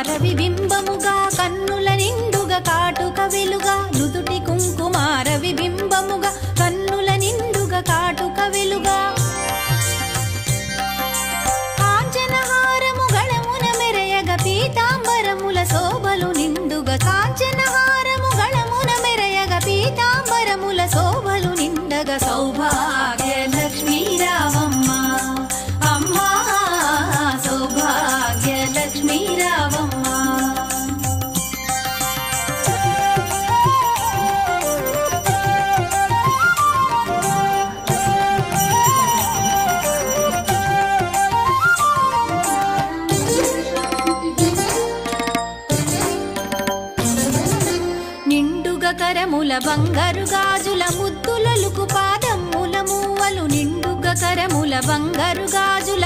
రవి బింబముగా కన్నుల నిండుగా కాటుక వెలుగా నుదుటి కుంకుమార విబింబముగా కన్నుల నిండుగా కాటుక వెలుగా కాంచనహారము గళమున మెరయగ పీతాంబరముల శోభలు నిండుగా కాంచనహారము గళమున మెరయగ పీతాంబరముల శోభలు నిండగ సౌభాగ్య లక్ష్మీ రావమ్మ అమ్మా సౌభాగ్య లక్ష్మీ రావమ్మ నిండుగా కరముల బంగారు గాజుల ముద్దులలుకు పాదముల మూవలు నిండుగా కరముల బంగారు గాజుల